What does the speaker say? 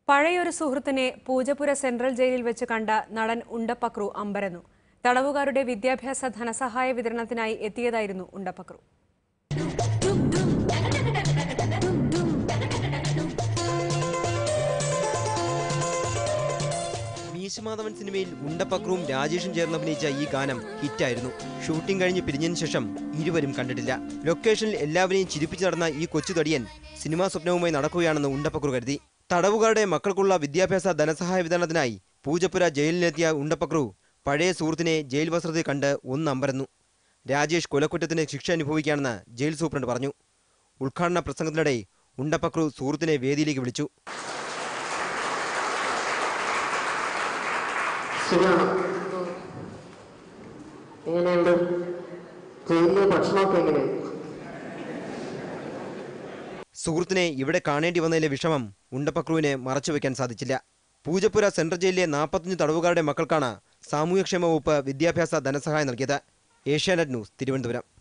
പഴയൊരു സുഹൃത്തിനെ പൂജപ്പുര സെൻട്രൽ ജയിലിൽ വെച്ച് കണ്ട നടൻ ഉണ്ടപ്പക്രു അമ്പരന്നു തടവുകാരുടെ വിദ്യാഭ്യാസ ധനസഹായ വിതരണത്തിനായി എത്തിയതായിരുന്നു ഉണ്ടപ്പക്രു മീശമാധവൻ സിനിമയിൽ ഉണ്ടപ്പക്രവും രാജേഷും ചേർന്ന് അഭിനയിച്ച ഈ ഗാനം ഹിറ്റായിരുന്നു ഷൂട്ടിംഗ് കഴിഞ്ഞ് പിരിഞ്ഞതിന് ശേഷം ഇരുവരും കണ്ടിട്ടില്ല ലൊക്കേഷനിൽ എല്ലാവരെയും ചിരിപ്പിച്ചു നടന്ന ഈ കൊച്ചു തടിയൻ സിനിമാ സ്വപ്നവുമായി നടക്കുകയാണെന്ന് ഉണ്ടപ്പക്രു കരുതി തടവുകാരുടെ മക്കൾക്കുള്ള വിദ്യാഭ്യാസ ധനസഹായ വിതരണത്തിനായി പൂജപ്പുര ജയിലിലെത്തിയ ഉണ്ടപ്പക്രു പഴയ സുഹൃത്തിനെ ജയിൽ വസ്ത്രത്തിൽ കണ്ട് ഒന്നമ്പരന്നു രാജേഷ് കൊലക്കുറ്റത്തിന് ശിക്ഷ അനുഭവിക്കുകയാണെന്ന് ജയിൽ സൂപ്രണ്ട് പറഞ്ഞു ഉദ്ഘാടന പ്രസംഗത്തിനിടെ ഉണ്ടപ്പക്രു സുഹൃത്തിനെ വേദിയിലേക്ക് വിളിച്ചു സുഖമാണ് എങ്ങനെയുണ്ട് ജയിലിലെ ഭക്ഷണമൊക്കെ എങ്ങനെയാണ് സുഹൃത്തിനെ ഇവിടെ കാണേണ്ടി വന്നതിലെ വിഷമം ഉണ്ടപ്പക്രുവിന് മറച്ചുവെക്കാൻ സാധിച്ചില്ല പൂജപ്പുര സെൻട്രൽ ജയിലിലെ നാൽപ്പത്തഞ്ച് തടവുകാരുടെ മക്കൾക്കാണ് സാമൂഹ്യക്ഷേമ വകുപ്പ് വിദ്യാഭ്യാസ ധനസഹായം നൽകിയത് ഏഷ്യാനെറ്റ് ന്യൂസ് തിരുവനന്തപുരം